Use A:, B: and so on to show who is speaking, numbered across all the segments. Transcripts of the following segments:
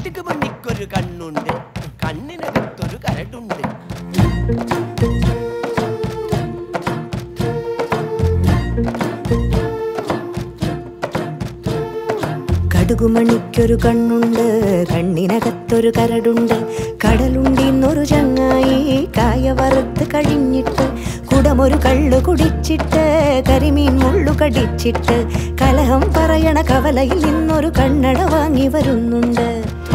A: കടുക് മണിക്കൊരു കണ്ണുണ്ട് കണ്ണിനകത്തൊരു കരടുണ്ട്
B: കടുകുമണിക്കൊരു കണ്ണുണ്ട് കണ്ണിനകത്തൊരു കരടുണ്ട് കടലുണ്ടിന്നൊരു ചങ്ങായി കായ വറുത്ത് കഴിഞ്ഞിട്ട് കുടമൊരു കള്ളു കുടിച്ചിട്ട് കരിമീൻ മുള്ളു കടിച്ചിട്ട് കലഹം പറയണ കവലയിൽ നിന്നൊരു കണ്ണട വാങ്ങി വരുന്നുണ്ട്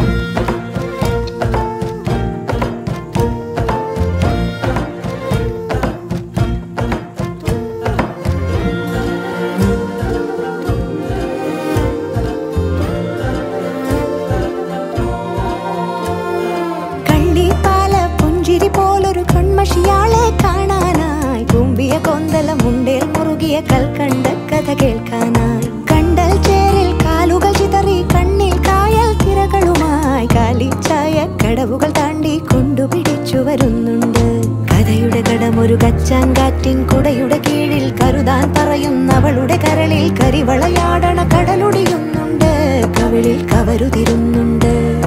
B: കള്ളിപ്പാല പുഞ്ചിരി പോലൊരു കൺമഷിയാളെ കാണാനായി കുമ്പിയ കൊന്തല മുണ്ടേൽ മുറുകിയ കൽക്കണ്ട കഥ കേൾക്കാനായി കണ്ടൽ ചേരിൽ കാലുകൾ ചിതറി കണ്ണിൽ കായൽ തിരകളുമായി കാലിച്ചായ കടവുകൾ താണ്ടി കൊണ്ടുപിടിച്ചു വരുന്നുണ്ട് കഥയുടെ കടമൊരു കച്ചാങ്കാറ്റിൻ കുടയുടെ കീഴിൽ കരുതാൻ പറയുന്നവളുടെ കരളിൽ കരിവളയാടണ കടലൊടിയുന്നുണ്ട് കവിളിൽ കവരുതിരുന്നുണ്ട്